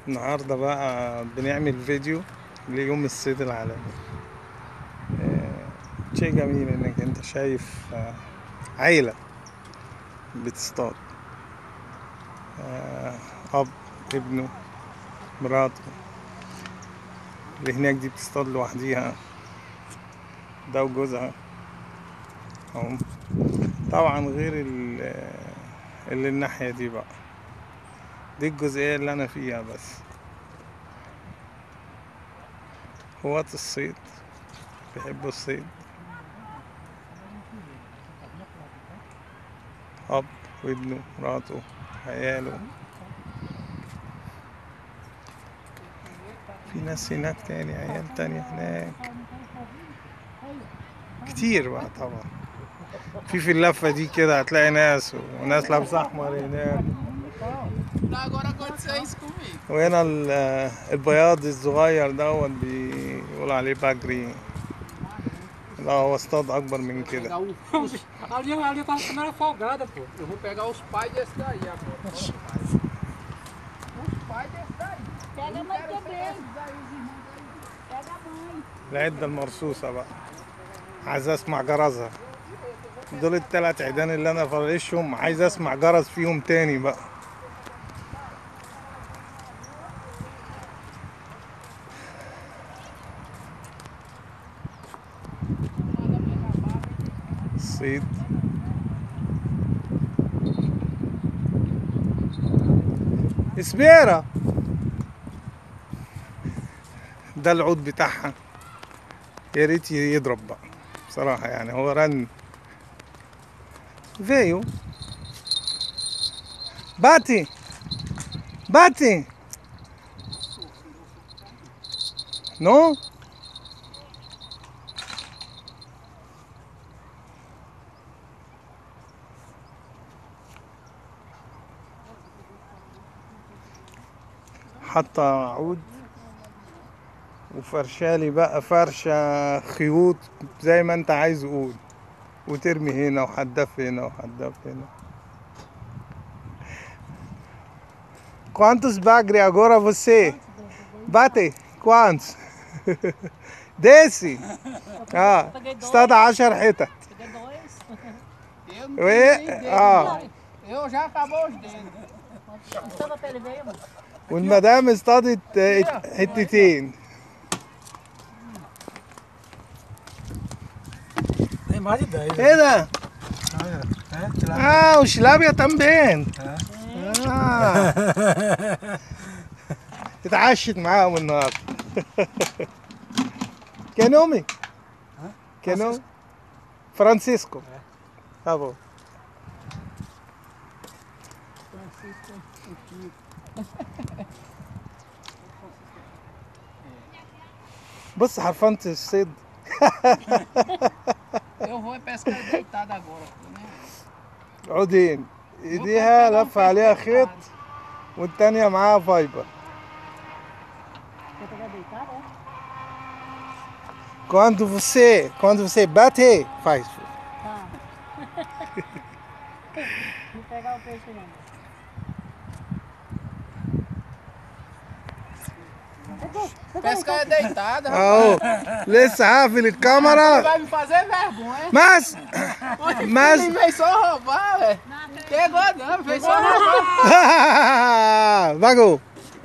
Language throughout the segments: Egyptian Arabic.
النهاردة بقى بنعمل فيديو ليوم الصيد العالمي آه، شيء جميل انك انت شايف آه، عيلة بتصطاد آه، اب ابنه مراته اللي هناك دي بتصطاد لوحديها ده وجوزها اهو طبعا غير ال- اللي الناحية دي بقى دي الجزئية اللي أنا فيها بس هواة الصيد بيحبوا الصيد أب وابنه مراته عياله في ناس هناك تاني عيال تانية هناك كتير بقى طبعا في في اللفة دي كده هتلاقي ناس وناس لابسة أحمر هناك Agora aconteceu isso comigo. وهنا ال- البياض الصغير دوت بيقول عليه بجري لا هو اصطاد اكبر من كده Pegar o- os, Ali, ali tava comendo afogada, pô. eu vou pegar os pais desse daí agora. Os pais desse daí. Pega a mãe também. Pega a mãe. العدة المرصوصة بقى عايز اسمع جرسها دول التلات عيدان اللي انا فرشهم عايز اسمع جرس فيهم تاني بقى الصيد سبيرة ده العود بتاعها يا ريت يضرب بقى بصراحة يعني هو رن فيو باتي باتي نو حاطة عود وفرشالي بقى فرشة خيوط زي ما انت عايز قول وترمي هنا وحدف هنا وحدف هنا Quantos bagre agora você? Bate, quantos? Desse? Ah, está da 10 حتت Pega dois. Eu não Ué, tenho nem dedo, ah. não. Eu já acabou os dedos. Estava pra ele veio, mano. والمدام اصطادت اه، حتتين Tem mais de 10. ايه ده؟ É, tirar. Ah, o Xlábia também. Ah. اتعشت معاهم النهارده. Que nome? Que nome? Francisco. Tá bom. بص حرفنة الصيد Eu vou pescar deitado agora. Né? عودين ايديها لفة عليها خيط والتانية معاها فايبر Quer pegar deitado, é? Quando você, quando você bate, faz. Tá. Vou pegar o peixe não. Pescar é deitado, rapaz. اهو لسه هقفل الكاميرا Vai me fazer vergonha. بس Mas- Ele veio só roubar, velho. Pegou não, veio só roubar. bagou.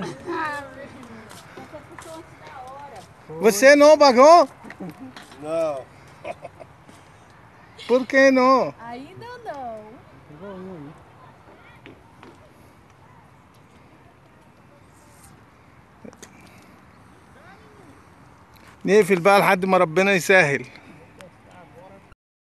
Você não bagou? Não. Por que não? Ainda não. نقفل بقى لحد ما ربنا يسهل